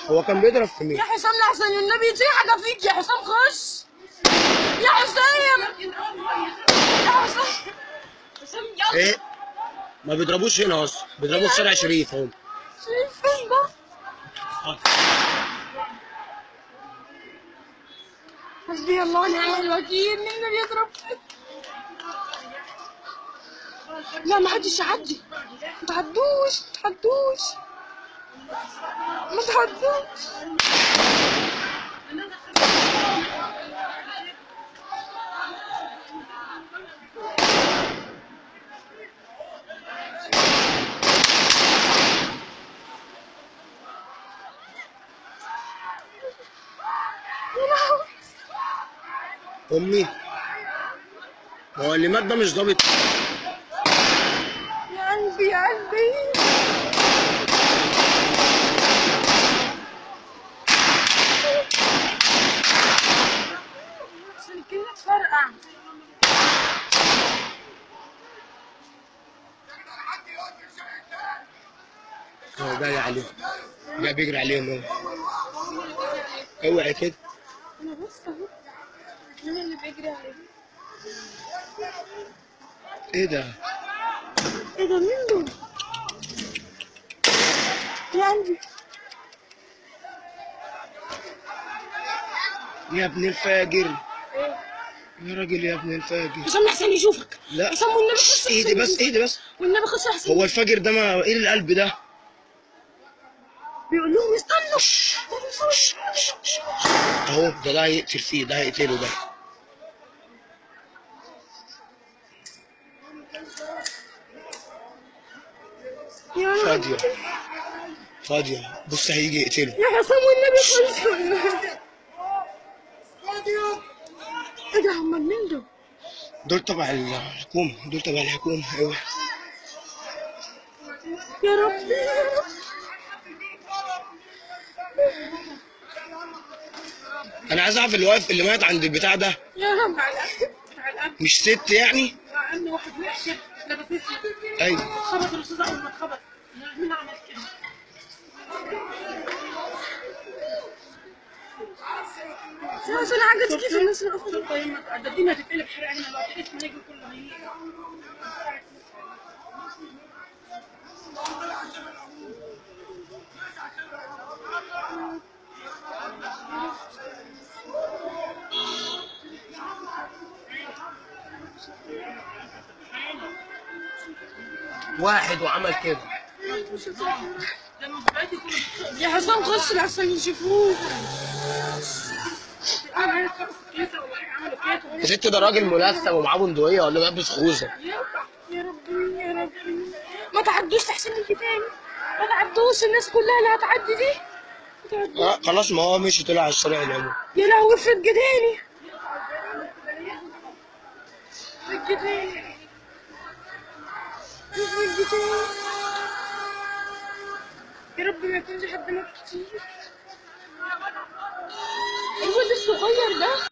هو كان بيضرب في مين يا حسام لحسن النبي في حاجه فيك يا حسام خش يا حسام يا حسام حسام يلا ايه ما بيضربوش هنا اصلا بيضربوا في شارع شريف اهو شايف فين ده حسبي الله ونعم الوكيل مين اللي بيضرب لا ما حدش يعدي ما تعدوش ما تعدوش ما تعدوش يا لهوي امي ما هو اللي مات ده مش ضابط يا قلبي يا قلبي سلكنا تفرقع هو جاي عليهم جاي بيجري عليهم اهو اوعي كده انا بص اهو مين اللي بيجري عليه ايه ده ايه ده مين دول يا قلبي يا ابن الفاجر يا راجل يا ابن الفاجر حسام حسين يشوفك لا. حسام والنبي خش ايه ده بس ايه ده بس والنبي خش حسين هو الفجر ده ما ايه القلب ده بيقول لهم استنوا اهو ده ده هيقتل فيه ده هيقتله ده يا رب. فاضية فاضية بص هيجي يقتله يا حسام والنبي خش ايه ده هم مين دول دول تبع الحكومة دول تبع الحكومة ايوه يا رب يا رب انا عايز اعرف اللي واقف اللي مات عند البتاع ده يا رب على على الأب مش ست يعني عندي واحد وحشة لابس اسود ايوه خبط الاستاذ اول ما اتخبط مين عمل كده؟ لا عشان حاجة كيف الناس اللي اخذوا طيب ما ده الدنيا هتتقلب حرق هنا دلوقتي اسمه نجم كله هيجي واحد وعمل كده يا حسام خش لحسن يشوفوك يا ست ده راجل ملثم ومعاه بندقية ولا لابس خوذة يا رب يا ربي يا ربي ما تعدوش تحسن يجي تاني ما تعدوش الناس كلها اللي هتعدي دي ما تعدوش. آه، خلاص ما هو مشي طلع على الشارع العمومي يا لهوي افرض جداني افرض جداني افرض جداني يا رب ما يكونش حد مات كتير الواد الصغير ده